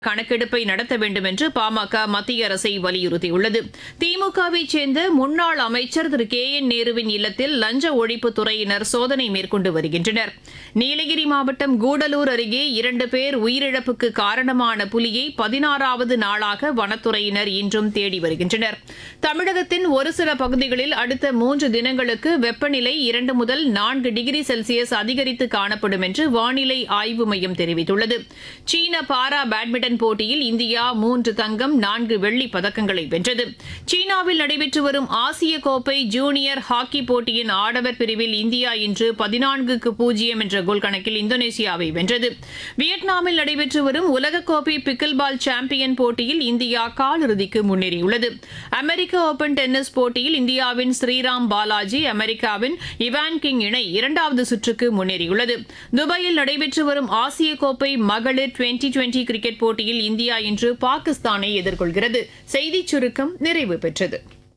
கணக்கெடுப்பை நடத்த வேண்டும் என்று பாமக மத்திய அரசை வலியுறுத்தியுள்ளது திமுகவை சேர்ந்த முன்னாள் அமைச்சர் திரு கே என் நேருவின் இல்லத்தில் லஞ்ச ஒழிப்புத் துறையினர் சோதனை மேற்கொண்டு வருகின்றனர் நீலகிரி மாவட்டம் கூடலூர் அருகே இரண்டு பேர் உயிரிழப்புக்கு காரணமான புலியை பதினாறாவது நாளாக வனத்துறையினர் இன்றும் தேடி வருகின்றனர் தமிழகத்தின் ஒரு சில பகுதிகளில் அடுத்த மூன்று தினங்களுக்கு வெப்பநிலை இரண்டு முதல் நான்கு டிகிரி செல்சியஸ் அதிகரித்து காணப்படும் என்று வானிலை ஆய்வு மையம் தெரிவித்துள்ளது சீன பாரா பேட்மிண்டன் போட்டியில் இந்தியா மூன்று தங்கம் நான்கு வெள்ளிப் பதக்கங்களை வென்றது சீனாவில் நடைபெற்று வரும் ஆசிய கோப்பை ஜூனியர் ஹாக்கி போட்டியின் ஆடவர் பிரிவில் இந்தியா இன்று பதினான்குக்கு பூஜ்ஜியம் என்ற கோல் கணக்கில் இந்தோனேசியாவை வென்றது வியட்நாமில் நடைபெற்று வரும் உலகக்கோப்பை பிக்கில் பால் சாம்பியன் போட்டியில் இந்தியா காலிறுதிக்கு முன்னேறியுள்ளது அமெரிக்க ஓபன் டென்னிஸ் போட்டியில் இந்தியாவின் ஸ்ரீராம் பாலாஜி அமெரிக்காவின் இவான் கிங் இணை இரண்டாவது சுற்றுக்கு முன்னேறியுள்ளது துபாயில் நடைபெற்று வரும் ஆசிய கோப்பை மகளிர் டுவெண்டி டுவெண்டி கிரிக்கெட் போட்டியில் இந்தியா இன்று பாகிஸ்தானை எதிர்கொள்கிறது செய்திச் சுருக்கம் நிறைவு பெற்றது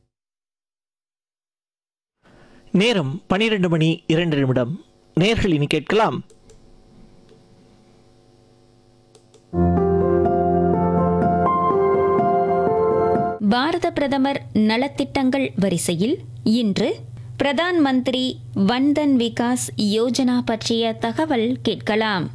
நேரம் பனிரெண்டு மணி இரண்டு நிமிடம் நேர்கள் இனி கேட்கலாம் பாரத பிரதமர் நலத்திட்டங்கள் வரிசையில் இன்று பிரதான் மந்திரி வன்தன் விகாஸ் யோஜனா பற்றிய தகவல் கேட்கலாம்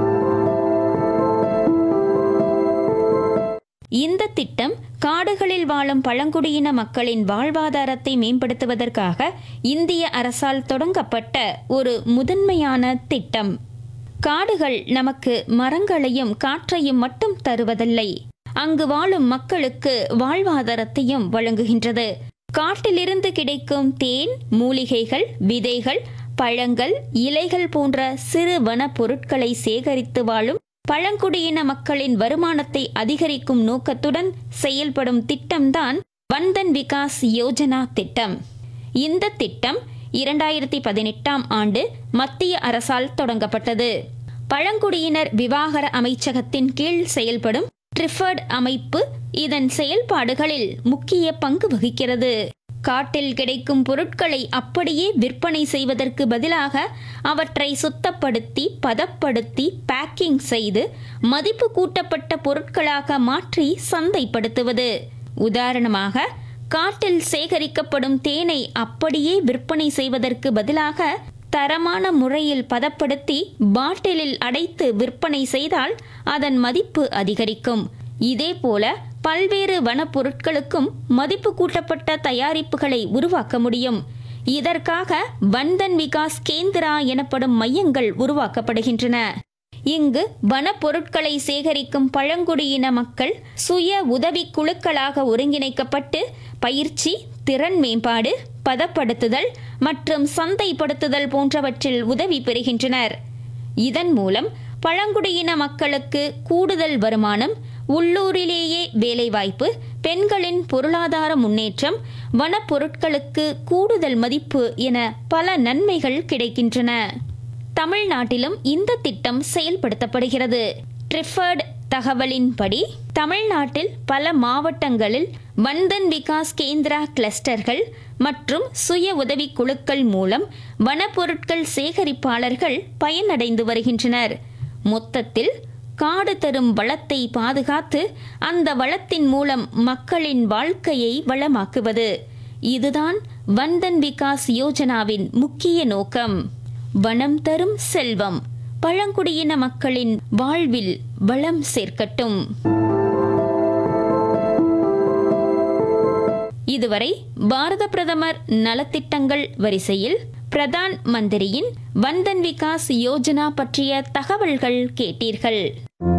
இந்த திட்டம் காடுகளில் வாழும் பழங்குடியின மக்களின் வாழ்வாதாரத்தை மேம்படுத்துவதற்காக இந்திய அரசால் தொடங்கப்பட்ட ஒரு முதன்மையான திட்டம் காடுகள் நமக்கு மரங்களையும் காற்றையும் மட்டும் தருவதில்லை அங்கு வாழும் மக்களுக்கு வாழ்வாதாரத்தையும் வழங்குகின்றது காட்டிலிருந்து கிடைக்கும் தேன் மூலிகைகள் விதைகள் பழங்கள் இலைகள் போன்ற சிறு வனப் பொருட்களை சேகரித்து வாழும் பழங்குடியின மக்களின் வருமானத்தை அதிகரிக்கும் நோக்கத்துடன் செயல்படும் திட்டம்தான் வந்தன் விகாஸ் யோஜனா திட்டம் இந்த திட்டம் இரண்டாயிரத்தி பதினெட்டாம் ஆண்டு மத்திய அரசால் தொடங்கப்பட்டது பழங்குடியினர் விவாகர அமைச்சகத்தின் கீழ் செயல்படும் ட்ரிஃபர்ட் அமைப்பு இதன் செயல்பாடுகளில் முக்கிய பங்கு வகிக்கிறது காட்டில் கிடைக்கும் பொருட்களை அப்படியே விற்பனை செய்வதற்கு பதிலாக அவற்றை சுத்தப்படுத்தி பதப்படுத்தி பேக்கிங் செய்து மதிப்பு கூட்டப்பட்ட பொருட்களாக மாற்றி சந்தைப்படுத்துவது உதாரணமாக காட்டில் சேகரிக்கப்படும் தேனை அப்படியே விற்பனை செய்வதற்கு பதிலாக தரமான முறையில் பதப்படுத்தி பாட்டிலில் அடைத்து விற்பனை செய்தால் அதன் மதிப்பு அதிகரிக்கும் இதேபோல பல்வேறு வனப்பொருட்களுக்கும் மதிப்பு கூட்டப்பட்ட தயாரிப்புகளை உருவாக்க முடியும் இதற்காக வந்தன் விகாஸ் கேந்திரா எனப்படும் மையங்கள் உருவாக்கப்படுகின்றன இங்கு வனப்பொருட்களை சேகரிக்கும் பழங்குடியின மக்கள் சுய உதவி குழுக்களாக ஒருங்கிணைக்கப்பட்டு பயிற்சி திறன் மேம்பாடு பதப்படுத்துதல் மற்றும் சந்தைப்படுத்துதல் போன்றவற்றில் உதவி பெறுகின்றனர் இதன் மூலம் பழங்குடியின மக்களுக்கு கூடுதல் வருமானம் உள்ளூரிலேயே வேலைவாய்ப்பு பெண்களின் பொருளாதார முன்னேற்றம் வனப்பொருட்களுக்கு கூடுதல் மதிப்பு என பல நன்மைகள் கிடைக்கின்றன தமிழ்நாட்டிலும் இந்த திட்டம் செயல்படுத்தப்படுகிறது ட்ரிஃபர்ட் தகவலின்படி தமிழ்நாட்டில் பல மாவட்டங்களில் வந்தன் விகாஸ் கேந்திரா கிளஸ்டர்கள் மற்றும் சுய உதவி குழுக்கள் மூலம் வனப்பொருட்கள் சேகரிப்பாளர்கள் பயனடைந்து வருகின்றனர் மொத்தத்தில் காடு தரும் வளத்தை பாதுகாத்து அந்த வளத்தின் மூலம் மக்களின் வாழ்க்கையை வளமாக்குவது இதுதான் வந்தன் விகாஸ் யோஜனாவின் முக்கிய நோக்கம் வனம் தரும் செல்வம் பழங்குடியின மக்களின் வாழ்வில் வளம் சேர்க்கட்டும் இதுவரை பாரத பிரதமர் நலத்திட்டங்கள் வரிசையில் பிரதான் மந்திரியின் வந்தன் விகாஸ் யோஜனா பற்றிய தகவல்கள் கேட்டீர்கள்